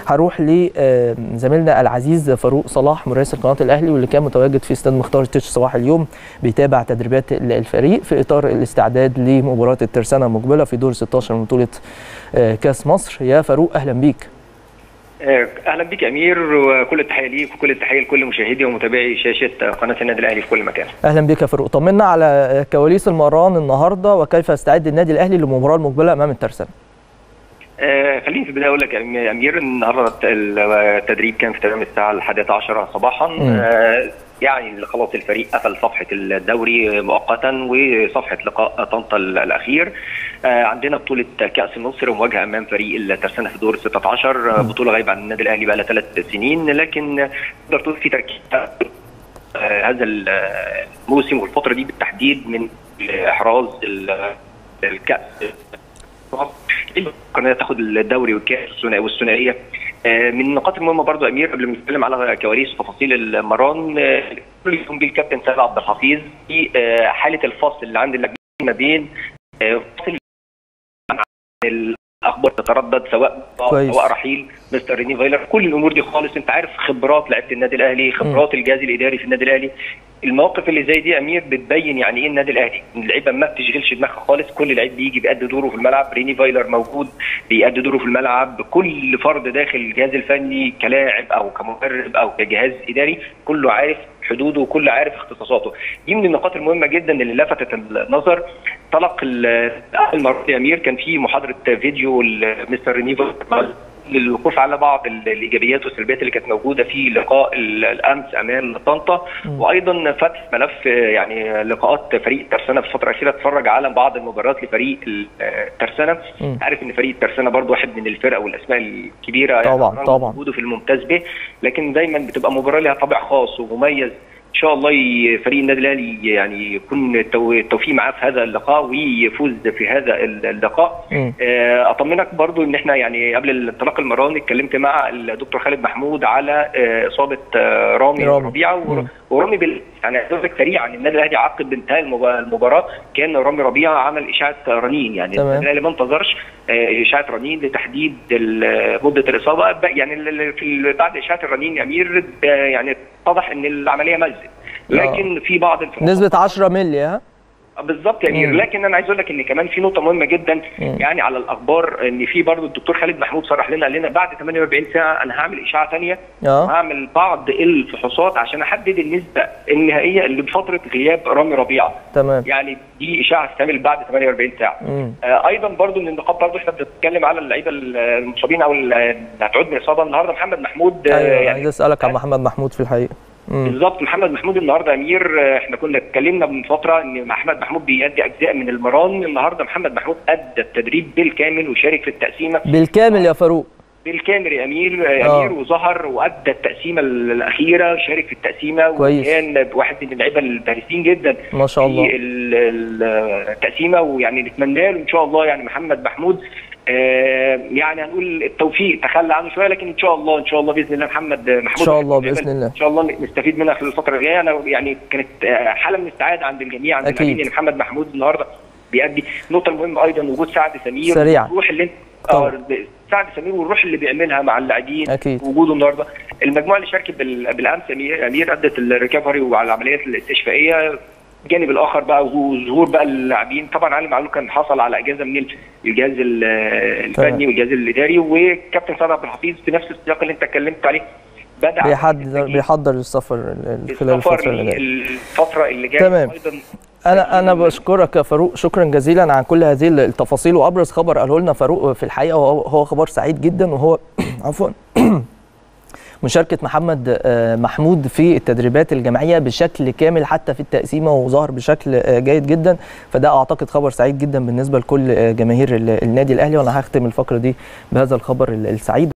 هروح لزميلنا العزيز فاروق صلاح مراسل قناه الاهلي واللي كان متواجد في استاد مختار التتش صباح اليوم بيتابع تدريبات الفريق في اطار الاستعداد لمباراه الترسانه المقبله في دور 16 من بطوله كاس مصر يا فاروق اهلا بيك اهلا بك امير وكل التحيه ليك وكل التحيه لكل مشاهدي ومتابعي شاشه قناه النادي الاهلي في كل مكان. اهلا بك يا فاروق، طمنا على كواليس المران النهارده وكيف يستعد النادي الاهلي للمباراه المقبله امام الترسانه. آه خليني في البدايه اقول لك يا امير النهارده التدريب كان في تمام الساعه الحادية عشرة صباحا آه يعني خلاص الفريق قفل صفحه الدوري مؤقتا وصفحه لقاء طنطا الاخير آه عندنا بطوله كاس مصر ومواجهه امام فريق الترسانه في دور 16 بطوله غايبه عن النادي الاهلي بقى لها ثلاث سنين لكن تقدر تقول في تركيز هذا الموسم والفتره دي بالتحديد من احراز الكاس قناه تاخد الدوري والكاس والثنائيه من النقاط المهمه برضو امير قبل ما نتكلم على كواليس وتفاصيل المران يقوم بيه الكابتن سيد عبد الحفيظ في حاله الفصل اللي عند اللجنه ما بين فصل الاخبار تتردد سواء كويس. سواء رحيل مستر ريني فايلر كل الامور دي خالص انت عارف خبرات لعيبه النادي الاهلي خبرات م. الجهاز الاداري في النادي الاهلي المواقف اللي زي دي امير بتبين يعني ايه النادي الاهلي اللعيبه ما بتشغلش دماغها خالص كل لعيب بيجي بيأدي دوره في الملعب ريني فايلر موجود بيأدي دوره في الملعب كل فرد داخل الجهاز الفني كلاعب او كمدرب او كجهاز اداري كله عارف حدوده وكل عارف اختصاصاته دي من النقاط المهمه جدا اللي لفتت النظر طلق المره يا امير كان في محاضره فيديو لمستر ريني فايلر للوقوف على بعض الايجابيات والسلبيات اللي كانت موجوده في لقاء الامس امام طنطا وايضا فتح ملف يعني لقاءات فريق الترسانه في الفتره الاخيره اتفرج على بعض المباريات لفريق الترسانه عارف ان فريق الترسانه برضو واحد من الفرق والاسماء الكبيره طبعا يعني طبعا موجوده في الممتاز به لكن دايما بتبقى مباراه لها طابع خاص ومميز ان شاء الله فريق النادي الاهلي يعني يكون التوفيق معاه في هذا اللقاء ويفوز في هذا اللقاء اطمنك برضو ان احنا يعني قبل الانطلاق المران اتكلمت مع الدكتور خالد محمود على اصابه رامي ربيعه ورامي بال يعني عايز سريعا النادي الاهلي عقب انتهاء المباراه كان رامي ربيعه عمل اشاعه رنين يعني النادي الاهلي ما انتظرش اشاعه رنين لتحديد مده الاصابه يعني في بعد اشاعه الرنين يا امير يعني اتضح ان العمليه مجزت لكن في بعض نسبه 10 مللي ها بالظبط يا امير لكن انا عايز اقول لك ان كمان في نقطه مهمه جدا مم. يعني على الاخبار ان في برضه الدكتور خالد محمود صرح لنا قال لنا بعد 48 ساعه انا هعمل اشعه ثانيه وهعمل بعض الفحوصات عشان احدد النسبه النهائيه اللي بفتره غياب رامي ربيعه تمام يعني دي اشعه هتتعمل بعد 48 ساعه آه ايضا برضه من النقاط برضه احنا بنتكلم على اللعيبه المصابين او اللي هتعود من اصابه النهارده محمد محمود أيوة يعني عايز اسالك عن محمد محمود في الحقيقه بالظبط محمد محمود النهارده امير احنا كنا اتكلمنا من فتره ان محمد محمود بيأدي اجزاء من المران النهارده محمد محمود ادى التدريب بالكامل وشارك في التقسيمه بالكامل يا فاروق بالكامل يا امير يا امير وظهر وادى التقسيمه الاخيره شارك في التقسيمه كويس. وكان واحد من اللعيبه البارزين جدا ما شاء الله في التقسيمه ويعني نتمنى له ان شاء الله يعني محمد محمود آه يعني هنقول التوفيق تخلى عنه شويه لكن ان شاء الله ان شاء الله باذن الله محمد محمود ان شاء الله باذن الله ان شاء الله نستفيد منها في الفتره الجايه انا يعني كانت حاله من السعاده عند الجميع عند اللاعبين ان محمد محمود النهارده بيأدي نقطه المهمه ايضا وجود سعد سمير سريع الروح اللي اه سعد سمير والروح اللي بيعملها مع اللاعبين اكيد وجوده النهارده المجموعه اللي شاركت بالامس امير ادت الريكفري وعلى العمليات الاستشفائيه الجانب الاخر بقى وظهور بقى اللاعبين طبعا علي معلول كان حصل على اجازه من الجهاز الفني والجهاز الاداري وكابتن سعد عبد الحفيظ في نفس السياق اللي انت اتكلمت عليه بدا بيحضر بيحضر للسفر خلال الفتره اللي جايه الفتره اللي جايه تمام ايضا انا انا بشكرك يا فاروق شكرا جزيلا عن كل هذه التفاصيل وابرز خبر قاله لنا فاروق في الحقيقه هو خبر سعيد جدا وهو عفوا مشاركه محمد محمود في التدريبات الجماعيه بشكل كامل حتى في التقسيمه وظهر بشكل جيد جدا فده اعتقد خبر سعيد جدا بالنسبه لكل جماهير النادي الاهلي وانا هختم الفقره دي بهذا الخبر السعيد